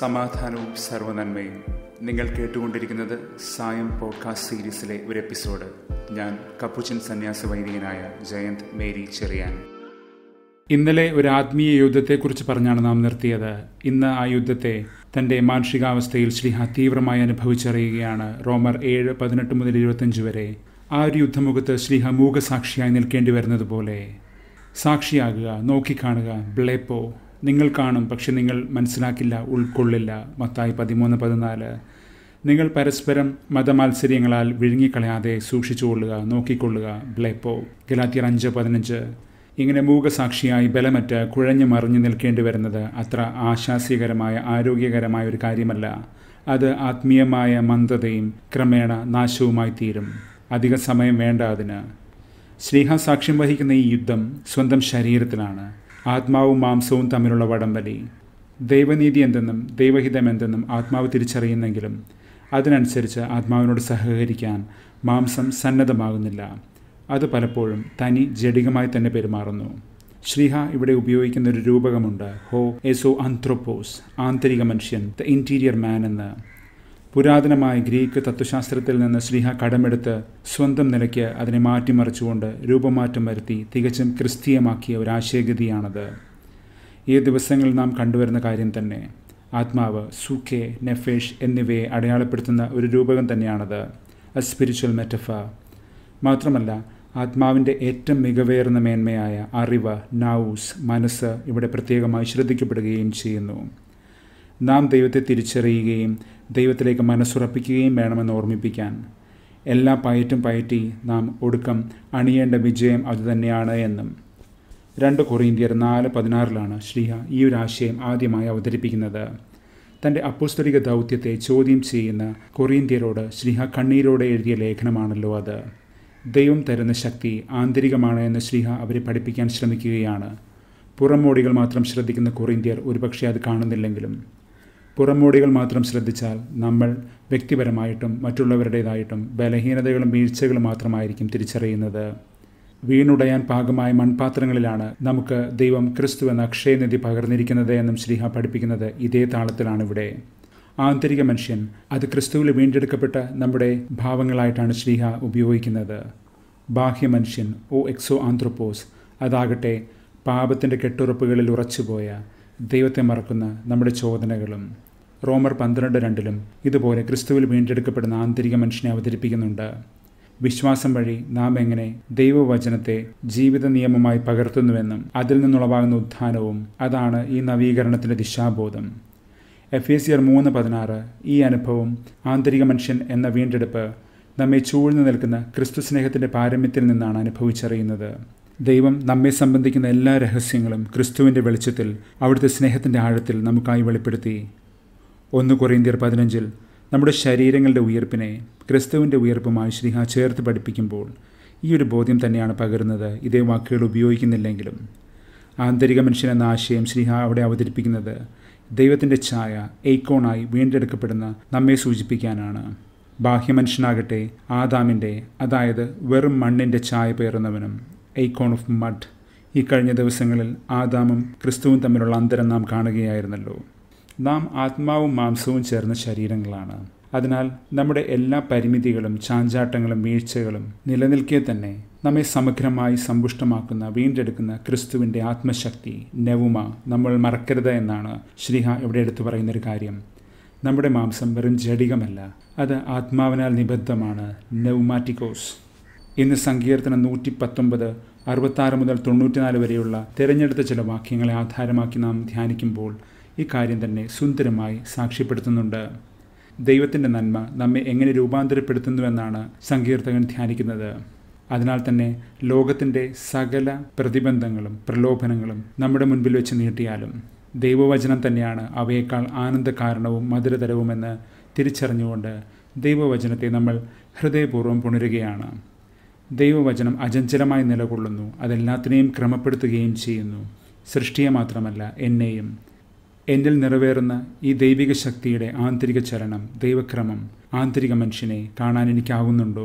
സമാധാനവും സർവനന്മയും നിങ്ങൾ കേട്ടുകൊണ്ടിരിക്കുന്നത് സായം പോഡ്കാസ്റ്റ് സീരീസിലെ ഒരു എപ്പിസോഡ് ഞാൻ കപ്പുച്ചൻ സന്യാസ വൈദികനായ ജയന്ത് മേരി ചെറിയാൻ ഇന്നലെ ഒരു ആത്മീയ യുദ്ധത്തെക്കുറിച്ച് പറഞ്ഞാണ് നാം നിർത്തിയത് ഇന്ന് ആ യുദ്ധത്തെ തൻ്റെ മാനുഷികാവസ്ഥയിൽ ശ്രീഹ തീവ്രമായി അനുഭവിച്ചറിയുകയാണ് റോമർ ഏഴ് പതിനെട്ട് മുതൽ ഇരുപത്തഞ്ച് വരെ ആ ഒരു യുദ്ധമുഖത്ത് ശ്രീഹ മൂകസാക്ഷിയായി നിൽക്കേണ്ടി വരുന്നത് പോലെ സാക്ഷിയാകുക നോക്കിക്കാണുക ബ്ലേപ്പോ നിങ്ങൾ കാണും പക്ഷെ നിങ്ങൾ മനസ്സിലാക്കില്ല ഉൾക്കൊള്ളില്ല മത്തായി പതിമൂന്ന് പതിനാല് നിങ്ങൾ പരസ്പരം മതമാത്സര്യങ്ങളാൽ വിഴുങ്ങിക്കളയാതെ സൂക്ഷിച്ചുകൊള്ളുക നോക്കിക്കൊള്ളുക ബ്ലേപ്പോ ഗലാത്തിയർ അഞ്ച് പതിനഞ്ച് ഇങ്ങനെ മൂകസാക്ഷിയായി ബലമറ്റ് കുഴഞ്ഞു മറിഞ്ഞു നിൽക്കേണ്ടി വരുന്നത് അത്ര ആശാസ്യകരമായ ആരോഗ്യകരമായ ഒരു കാര്യമല്ല അത് ആത്മീയമായ മന്ദതയും ക്രമേണ നാശവുമായി തീരും അധിക സമയം വേണ്ട അതിന് ശ്രീഹ സാക്ഷ്യം വഹിക്കുന്ന ഈ യുദ്ധം സ്വന്തം ശരീരത്തിലാണ് ആത്മാവും മാംസവും തമ്മിലുള്ള വടംവലി ദൈവനീതി എന്തെന്നും ദൈവഹിതം എന്തെന്നും ആത്മാവ് തിരിച്ചറിയുന്നെങ്കിലും അതിനനുസരിച്ച് ആത്മാവിനോട് സഹകരിക്കാൻ മാംസം സന്നദ്ധമാകുന്നില്ല അത് പലപ്പോഴും തനി ജഡികമായി തന്നെ പെരുമാറുന്നു ശ്രീഹ ഇവിടെ ഉപയോഗിക്കുന്ന ഒരു രൂപകമുണ്ട് ഹോ എസോ ആന്ത്രോപ്പോസ് ആന്തരിക മനുഷ്യൻ ദ ഇൻറ്റീരിയർ മാൻ എന്ന് പുരാതനമായ ഗ്രീക്ക് തത്വശാസ്ത്രത്തിൽ നിന്ന് ശ്രീഹ കടമെടുത്ത് സ്വന്തം നിലയ്ക്ക് അതിനെ മാറ്റിമറിച്ചുകൊണ്ട് രൂപമാറ്റം വരുത്തി തികച്ചും ക്രിസ്തീയമാക്കിയ ഒരു ആശയഗതിയാണത് ഈ ദിവസങ്ങളിൽ നാം കണ്ടുവരുന്ന കാര്യം തന്നെ ആത്മാവ് സൂക്കെ നെഫേഷ് എന്നിവയെ അടയാളപ്പെടുത്തുന്ന ഒരു രൂപകം തന്നെയാണത് എ സ്പിരിച്വൽ മെറ്റഫ മാത്രമല്ല ആത്മാവിൻ്റെ ഏറ്റവും മികവേറുന്ന മേന്മയായ അറിവ് നൗസ് മനസ്സ് ഇവിടെ പ്രത്യേകമായി ശ്രദ്ധിക്കപ്പെടുകയും ചെയ്യുന്നു നാം ദൈവത്തെ തിരിച്ചറിയുകയും ദൈവത്തിലേക്ക് മനസ്സുറപ്പിക്കുകയും വേണമെന്ന് ഓർമ്മിപ്പിക്കാൻ എല്ലാ പയറ്റും പയറ്റി നാം ഒടുക്കം അണിയേണ്ട വിജയം അതുതന്നെയാണ് എന്നും രണ്ട് കൊറിയന്ത്യർ നാല് പതിനാറിലാണ് ശ്രീഹ ഈ ഒരു ആശയം ആദ്യമായി അവതരിപ്പിക്കുന്നത് തൻ്റെ അപ്പോസ്തലിക ദൗത്യത്തെ ചോദ്യം ചെയ്യുന്ന കൊറിയന്ത്യരോട് ശ്രീഹ കണ്ണീരോടെ എഴുതിയ ലേഖനമാണല്ലോ അത് ദൈവം തരുന്ന ശക്തി ആന്തരികമാണ് എന്ന് ശ്രീഹ അവരെ പഠിപ്പിക്കാൻ ശ്രമിക്കുകയാണ് പുറമോടികൾ മാത്രം ശ്രദ്ധിക്കുന്ന കൊറിയന്ത്യർ ഒരുപക്ഷെ അത് കാണുന്നില്ലെങ്കിലും പുറമോടികൾ മാത്രം ശ്രദ്ധിച്ചാൽ നമ്മൾ വ്യക്തിപരമായിട്ടും മറ്റുള്ളവരുടേതായിട്ടും ബലഹീനതകളും വീഴ്ചകളും മാത്രമായിരിക്കും തിരിച്ചറിയുന്നത് വീണുടയാൻ പാകമായ മൺപാത്രങ്ങളിലാണ് നമുക്ക് ദൈവം ക്രിസ്തു എന്ന അക്ഷയനിധി പകർന്നിരിക്കുന്നത് എന്നും ശ്രീഹ പഠിപ്പിക്കുന്നത് ഇതേ താളത്തിലാണ് ഇവിടെ ആന്തരിക മനുഷ്യൻ അത് ക്രിസ്തുവിൽ വീണ്ടെടുക്കപ്പെട്ട നമ്മുടെ ഭാവങ്ങളായിട്ടാണ് ശ്രീഹ ഉപയോഗിക്കുന്നത് ബാഹ്യ മനുഷ്യൻ ഓ എക്സോ ആന്ത്രോപ്പോസ് അതാകട്ടെ പാപത്തിൻ്റെ കെട്ടുറപ്പുകളിൽ ഉറച്ചുപോയ ദൈവത്തെ മറക്കുന്ന നമ്മുടെ ചോദനകളും റോമർ പന്ത്രണ്ട് രണ്ടിലും ഇതുപോലെ ക്രിസ്തുവിൽ വീണ്ടെടുക്കപ്പെടുന്ന ആന്തരിക മനുഷ്യനെ അവതരിപ്പിക്കുന്നുണ്ട് വിശ്വാസം വഴി നാം എങ്ങനെ ദൈവവചനത്തെ ജീവിത നിയമമായി പകർത്തുന്നുവെന്നും അതിൽ നിന്നുളവാകുന്ന ഉത്ഥാനവും അതാണ് ഈ നവീകരണത്തിൻ്റെ ദിശാബോധം എഫ് എ സിയർ മൂന്ന് പതിനാറ് ഈ അനുഭവം ആന്തരിക മനുഷ്യൻ എന്ന വീണ്ടെടുപ്പ് നമ്മെ ചൂഴ്ന്നു നിൽക്കുന്ന ക്രിസ്തു സ്നേഹത്തിൻ്റെ പാരമ്യത്തിൽ നിന്നാണ് അനുഭവിച്ചറിയുന്നത് ദൈവം നമ്മെ സംബന്ധിക്കുന്ന എല്ലാ രഹസ്യങ്ങളും ക്രിസ്തുവിൻ്റെ വെളിച്ചത്തിൽ അവിടുത്തെ സ്നേഹത്തിൻ്റെ ആഴത്തിൽ നമുക്കായി വെളിപ്പെടുത്തി ഒന്ന് കൊറിയന്ത്യർ പതിനഞ്ചിൽ നമ്മുടെ ശരീരങ്ങളുടെ ഉയർപ്പിനെ ക്രിസ്തുവിൻ്റെ ഉയർപ്പുമായി ശ്രീഹ ചേർത്ത് പഠിപ്പിക്കുമ്പോൾ ഈ ഒരു ബോധ്യം തന്നെയാണ് പകരുന്നത് ഇതേ വാക്കുകൾ ഉപയോഗിക്കുന്നില്ലെങ്കിലും ആന്തരിക മനുഷ്യൻ എന്ന ആശയം ശ്രീഹ അവിടെ അവതരിപ്പിക്കുന്നത് ദൈവത്തിൻ്റെ ഛായ എയ്ക്കോണായി വീണ്ടെടുക്കപ്പെടുന്ന നമ്മെ സൂചിപ്പിക്കാനാണ് ബാഹ്യമനുഷ്യനാകട്ടെ ആദാമിൻ്റെ അതായത് വെറും മണ്ണിൻ്റെ ഛായ പേറുന്നവനും എയ്ക്കോൺ ഓഫ് മഡ് ഈ കഴിഞ്ഞ ദിവസങ്ങളിൽ ആദാമും ക്രിസ്തുവും തമ്മിലുള്ള അന്തരം നാം കാണുകയായിരുന്നല്ലോ നാം ആത്മാവും മാംസവും ചേർന്ന ശരീരങ്ങളാണ് അതിനാൽ നമ്മുടെ എല്ലാ പരിമിതികളും ചാഞ്ചാട്ടങ്ങളും വീഴ്ചകളും നിലനിൽക്കെ തന്നെ നമ്മെ സമഗ്രമായി സമ്പുഷ്ടമാക്കുന്ന വീണ്ടെടുക്കുന്ന ക്രിസ്തുവിൻ്റെ ആത്മശക്തി നെവുമ നമ്മൾ മറക്കരുത് എന്നാണ് ശ്രീഹ ഇവിടെ എടുത്തു പറയുന്നൊരു കാര്യം നമ്മുടെ മാംസം വെറും ജഡികമല്ല അത് ആത്മാവിനാൽ നിബദ്ധമാണ് നെവുമാറ്റിക്കോസ് ഇന്ന് സങ്കീർത്തനം നൂറ്റി പത്തൊമ്പത് അറുപത്താറ് മുതൽ തൊണ്ണൂറ്റിനാല് വരെയുള്ള തിരഞ്ഞെടുത്ത ചില വാക്യങ്ങളെ ആധാരമാക്കി നാം ധ്യാനിക്കുമ്പോൾ ഈ കാര്യം തന്നെ സുന്ദരമായി സാക്ഷ്യപ്പെടുത്തുന്നുണ്ട് ദൈവത്തിൻ്റെ നന്മ നമ്മെ എങ്ങനെ രൂപാന്തരപ്പെടുത്തുന്നുവെന്നാണ് സങ്കീർത്തകൻ ധ്യാനിക്കുന്നത് അതിനാൽ തന്നെ ലോകത്തിൻ്റെ സകല പ്രതിബന്ധങ്ങളും പ്രലോഭനങ്ങളും നമ്മുടെ മുൻപിൽ വെച്ച് നീട്ടിയാലും ദൈവവചനം തന്നെയാണ് അവയേക്കാൾ ആനന്ദകാരണവും മധുരതരവുമെന്ന് തിരിച്ചറിഞ്ഞുകൊണ്ട് ദൈവവചനത്തെ നമ്മൾ ഹൃദയപൂർവ്വം പുണരുകയാണ് ദൈവവചനം അചഞ്ചലമായി നിലകൊള്ളുന്നു അതെല്ലാത്തിനെയും ക്രമപ്പെടുത്തുകയും ചെയ്യുന്നു സൃഷ്ടിയെ മാത്രമല്ല എന്നെയും എന്നിൽ നിറവേറുന്ന ഈ ദൈവിക ശക്തിയുടെ ആന്തരിക ചലനം ദൈവക്രമം ആന്തരിക മനുഷ്യനെ കാണാൻ എനിക്കാവുന്നുണ്ടോ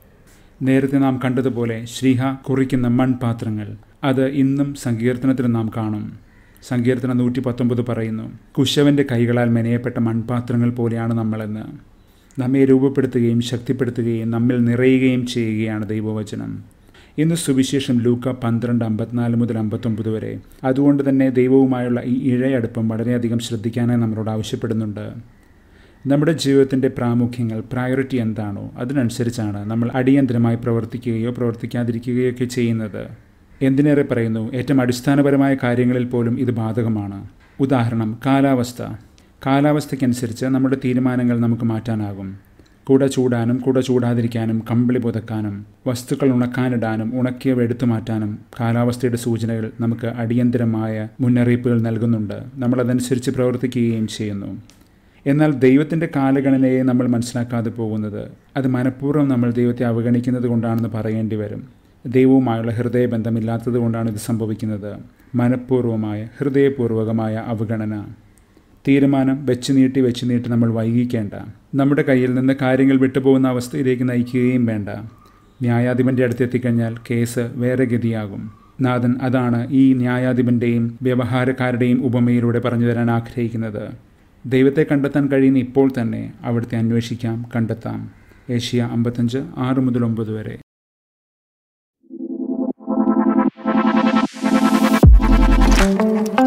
നേരത്തെ നാം കണ്ടതുപോലെ ശ്രീഹ കുറിക്കുന്ന മൺപാത്രങ്ങൾ അത് ഇന്നും സങ്കീർത്തനത്തിൽ നാം കാണും സങ്കീർത്തനം നൂറ്റി പത്തൊമ്പത് പറയുന്നു കുശവന്റെ കൈകളാൽ മെനയപ്പെട്ട മൺപാത്രങ്ങൾ പോലെയാണ് നമ്മളെന്ന് നമ്മെ രൂപപ്പെടുത്തുകയും ശക്തിപ്പെടുത്തുകയും നമ്മിൽ നിറയുകയും ചെയ്യുകയാണ് ദൈവവചനം ഇന്ന് സുവിശേഷം ലൂക്ക പന്ത്രണ്ട് അമ്പത്തിനാല് മുതൽ അമ്പത്തൊമ്പത് വരെ അതുകൊണ്ട് തന്നെ ദൈവവുമായുള്ള ഈ ഇഴയടുപ്പം വളരെയധികം ശ്രദ്ധിക്കാനായി നമ്മളോട് ആവശ്യപ്പെടുന്നുണ്ട് നമ്മുടെ ജീവിതത്തിൻ്റെ പ്രാമുഖ്യങ്ങൾ പ്രയോറിറ്റി എന്താണോ അതിനനുസരിച്ചാണ് നമ്മൾ അടിയന്തരമായി പ്രവർത്തിക്കുകയോ പ്രവർത്തിക്കാതിരിക്കുകയോ ഒക്കെ ചെയ്യുന്നത് എന്തിനേറെ പറയുന്നു ഏറ്റവും അടിസ്ഥാനപരമായ കാര്യങ്ങളിൽ പോലും ഇത് ബാധകമാണ് ഉദാഹരണം കാലാവസ്ഥ കാലാവസ്ഥയ്ക്കനുസരിച്ച് നമ്മുടെ തീരുമാനങ്ങൾ നമുക്ക് മാറ്റാനാകും കൂടെ ചൂടാനും കൂടെ ചൂടാതിരിക്കാനും കമ്പിളി പുതക്കാനും വസ്തുക്കൾ ഉണക്കാനിടാനും ഉണക്കിയവ എടുത്തു മാറ്റാനും കാലാവസ്ഥയുടെ സൂചനകൾ നമുക്ക് അടിയന്തരമായ മുന്നറിയിപ്പുകൾ നൽകുന്നുണ്ട് നമ്മളതനുസരിച്ച് പ്രവർത്തിക്കുകയും ചെയ്യുന്നു എന്നാൽ ദൈവത്തിൻ്റെ കാലഗണനയെ നമ്മൾ മനസ്സിലാക്കാതെ പോകുന്നത് അത് മനഃപൂർവ്വം നമ്മൾ ദൈവത്തെ അവഗണിക്കുന്നത് കൊണ്ടാണെന്ന് പറയേണ്ടി വരും ദൈവവുമായുള്ള ഹൃദയബന്ധമില്ലാത്തത് കൊണ്ടാണ് ഇത് സംഭവിക്കുന്നത് മനഃപൂർവ്വമായ ഹൃദയപൂർവകമായ അവഗണന തീരുമാനം വെച്ച് നീട്ടി വെച്ച് നീട്ടി നമ്മൾ വൈകിക്കേണ്ട നമ്മുടെ കയ്യിൽ നിന്ന് കാര്യങ്ങൾ വിട്ടുപോകുന്ന അവസ്ഥയിലേക്ക് നയിക്കുകയും വേണ്ട ന്യായാധിപൻ്റെ അടുത്ത് എത്തിക്കഴിഞ്ഞാൽ കേസ് വേറെ ഗതിയാകും നാഥൻ അതാണ് ഈ ന്യായാധിപൻ്റെയും വ്യവഹാരക്കാരുടെയും ഉപമയിലൂടെ പറഞ്ഞു തരാൻ ആഗ്രഹിക്കുന്നത് ദൈവത്തെ കണ്ടെത്താൻ കഴിയുന്ന ഇപ്പോൾ തന്നെ അവിടുത്തെ അന്വേഷിക്കാം കണ്ടെത്താം ഏഷ്യ അമ്പത്തഞ്ച് ആറ് മുതൽ ഒമ്പത് വരെ thank you